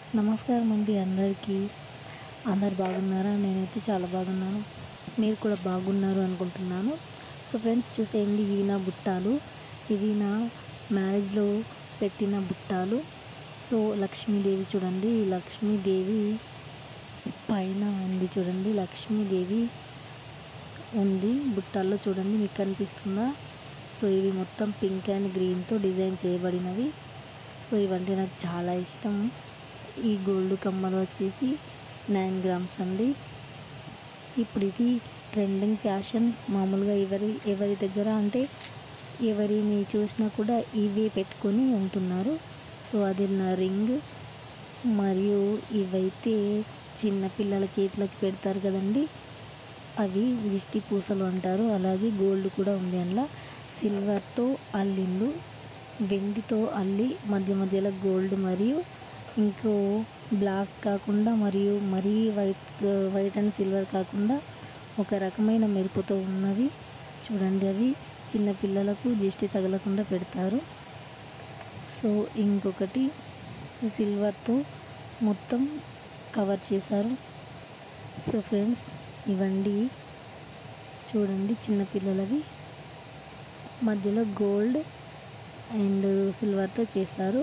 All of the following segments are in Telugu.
నమస్కారం అండి అందరికీ అందరు బాగున్నారా నేనైతే చాలా బాగున్నాను మీరు కూడా బాగున్నారు అనుకుంటున్నాను సో ఫ్రెండ్స్ చూసేయండి ఇవి నా బుట్టాలు ఇవి నా మ్యారేజ్లో పెట్టిన బుట్టాలు సో లక్ష్మీదేవి చూడండి ఈ లక్ష్మీదేవి పైన ఉంది చూడండి లక్ష్మీదేవి ఉంది బుట్టాల్లో చూడండి మీకు కనిపిస్తుందా సో ఇవి మొత్తం పింక్ అండ్ గ్రీన్తో డిజైన్ చేయబడినవి సో ఇవంటే నాకు చాలా ఇష్టం ఈ గోల్డ్ కమ్మలు వచ్చేసి నైన్ గ్రామ్స్ అండి ఇప్పుడు ఇది ట్రెండింగ్ ఫ్యాషన్ మామూలుగా ఎవరి ఎవరి దగ్గర అంటే ఎవరిని చూసినా కూడా ఇవే పెట్టుకొని ఉంటున్నారు సో అది నా రింగ్ మరియు ఇవైతే చిన్న పిల్లల చేతులకు పెడతారు కదండి అవి దిష్టి పూసలు అంటారు అలాగే గోల్డ్ కూడా ఉంది అందులో సిల్వర్తో అల్లిండు వెండితో అల్లి మధ్య మధ్యలో గోల్డ్ మరియు ఇంకో బ్లాక్ కాకుండా మరియు మరీ వైట్ వైట్ అండ్ సిల్వర్ కాకుండా ఒక రకమైన మెరుపుతో ఉన్నవి చూడండి అవి చిన్న పిల్లలకు దిష్టి తగలకుండా పెడతారు సో ఇంకొకటి సిల్వర్తో మొత్తం కవర్ చేశారు సో ఫ్రెండ్స్ ఇవండి చూడండి చిన్నపిల్లలవి మధ్యలో గోల్డ్ అండ్ సిల్వర్తో చేస్తారు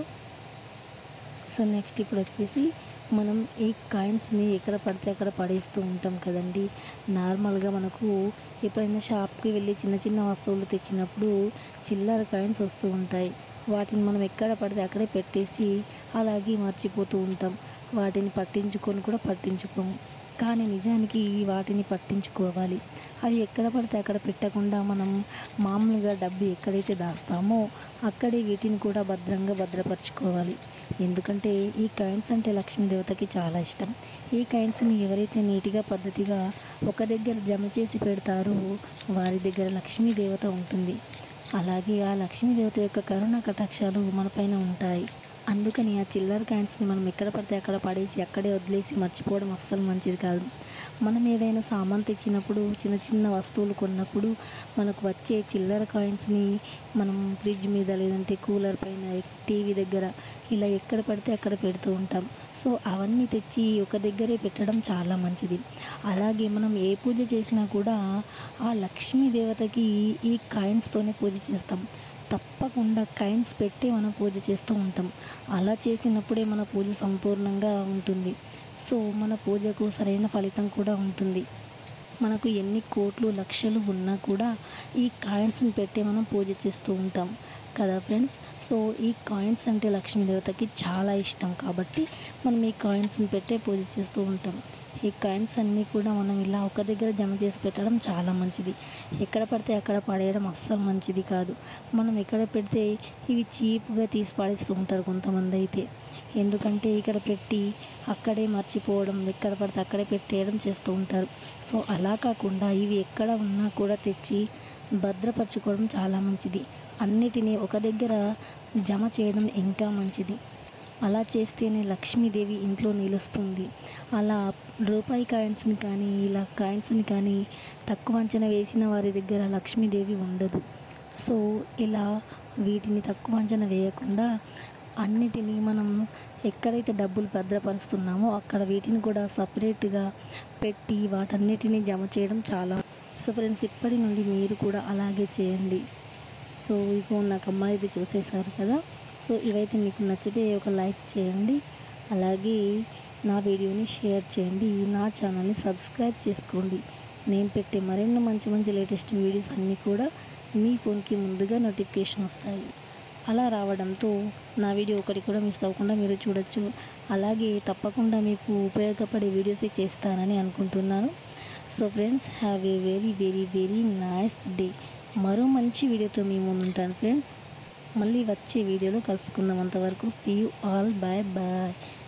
సో నెక్స్ట్ ఇప్పుడు వచ్చేసి మనం ఈ కాయిన్స్ని ఎక్కడ పడితే అక్కడ పడేస్తూ ఉంటాం కదండి నార్మల్గా మనకు ఎప్పుడైనా షాప్కి వెళ్ళి చిన్న చిన్న వస్తువులు తెచ్చినప్పుడు చిల్లర కాయిన్స్ వస్తూ ఉంటాయి వాటిని మనం ఎక్కడ పడితే అక్కడే పెట్టేసి అలాగే మర్చిపోతూ ఉంటాం వాటిని పట్టించుకొని కూడా పట్టించుకోము కానీ నిజానికి వాటిని పట్టించుకోవాలి అవి ఎక్కడ పడితే అక్కడ పెట్టకుండా మనం మామూలుగా డబ్బు ఎక్కడైతే దాస్తామో అక్కడే వీటిని కూడా భద్రంగా భద్రపరచుకోవాలి ఎందుకంటే ఈ కాయిన్స్ అంటే లక్ష్మీదేవతకి చాలా ఇష్టం ఈ కాయిన్స్ని ఎవరైతే నీట్గా పద్ధతిగా ఒక దగ్గర జమ చేసి పెడతారో వారి దగ్గర లక్ష్మీదేవత ఉంటుంది అలాగే ఆ లక్ష్మీదేవత యొక్క కరుణ కటాక్షాలు మనపైన ఉంటాయి అందుకని ఆ చిల్లర కాయిన్స్ని మనం ఎక్కడ పడితే అక్కడ పడేసి అక్కడే వదిలేసి మర్చిపోవడం అస్సలు మంచిది కాదు మనం ఏదైనా సామాన్ తెచ్చినప్పుడు చిన్న చిన్న వస్తువులు కొన్నప్పుడు మనకు వచ్చే చిల్లర కాయిన్స్ని మనం ఫ్రిడ్జ్ మీద లేదంటే కూలర్ పైన టీవీ దగ్గర ఇలా ఎక్కడ పడితే అక్కడ పెడుతూ ఉంటాం సో అవన్నీ తెచ్చి ఒక దగ్గరే పెట్టడం చాలా మంచిది అలాగే మనం ఏ పూజ చేసినా కూడా ఆ లక్ష్మీ దేవతకి ఈ కాయిన్స్తోనే పూజ చేస్తాం తప్పకుండా కైన్స్ పెట్టి మనం పూజ చేస్తూ ఉంటాం అలా చేసినప్పుడే మన పూజ సంపూర్ణంగా ఉంటుంది సో మన పూజకు సరైన ఫలితం కూడా ఉంటుంది మనకు ఎన్ని కోట్లు లక్షలు ఉన్నా కూడా ఈ కాయిన్స్ని పెట్టి మనం పూజ చేస్తూ ఉంటాం కదా ఫ్రెండ్స్ సో ఈ కాయిన్స్ అంటే లక్ష్మీదేవతకి చాలా ఇష్టం కాబట్టి మనం ఈ కాయిన్స్ని పెట్టే పూజ చేస్తూ ఉంటాం ఈ కాయిన్స్ అన్నీ కూడా మనం ఇలా ఒక దగ్గర జమ చేసి పెట్టడం చాలా మంచిది ఎక్కడ పడితే అక్కడ పడేయడం అస్సలు మంచిది కాదు మనం ఎక్కడ పెడితే ఇవి చీప్గా తీసి పడేస్తూ ఉంటారు కొంతమంది అయితే ఎందుకంటే ఇక్కడ పెట్టి అక్కడే మర్చిపోవడం ఎక్కడ పడితే అక్కడే పెట్టేయడం చేస్తూ ఉంటారు సో అలా కాకుండా ఇవి ఎక్కడ ఉన్నా కూడా తెచ్చి భద్రపరచుకోవడం చాలా మంచిది అన్నిటినీ ఒక దగ్గర జమ చేయడం ఇంకా మంచిది అలా చేస్తేనే లక్ష్మీదేవి ఇంట్లో నిలుస్తుంది అలా రూపాయి కాయిన్స్ని కానీ ఇలా కాయిన్స్ని కానీ తక్కువ అంచనా వేసిన వారి దగ్గర లక్ష్మీదేవి ఉండదు సో ఇలా వీటిని తక్కువ అంచనా వేయకుండా అన్నిటినీ మనం ఎక్కడైతే డబ్బులు భద్రపరుస్తున్నామో అక్కడ వీటిని కూడా సపరేట్గా పెట్టి వాటన్నిటిని జమ చేయడం చాలా సో ఫ్రెండ్స్ ఇప్పటి నుండి మీరు కూడా అలాగే చేయండి సో ఇప్పుడు నాకు అమ్మాయి అయితే చూసేశారు కదా సో ఇవైతే మీకు నచ్చితే ఒక లైక్ చేయండి అలాగే నా వీడియోని షేర్ చేయండి నా ఛానల్ని సబ్స్క్రైబ్ చేసుకోండి నేను పెట్టే మరెన్నో మంచి మంచి లేటెస్ట్ వీడియోస్ అన్నీ కూడా మీ ఫోన్కి ముందుగా నోటిఫికేషన్ వస్తాయి అలా రావడంతో నా వీడియో ఒకటి కూడా మిస్ అవ్వకుండా మీరు చూడొచ్చు అలాగే తప్పకుండా మీకు ఉపయోగపడే వీడియోస్ చేస్తానని అనుకుంటున్నాను so friends have a very very very nice day మరో మంచి వీడియోతో మీ ముందు ఉంటాను ఫ్రెండ్స్ మళ్ళీ వచ్చే వీడియోలో కలుసుకుందాం అంతవరకు see you all bye bye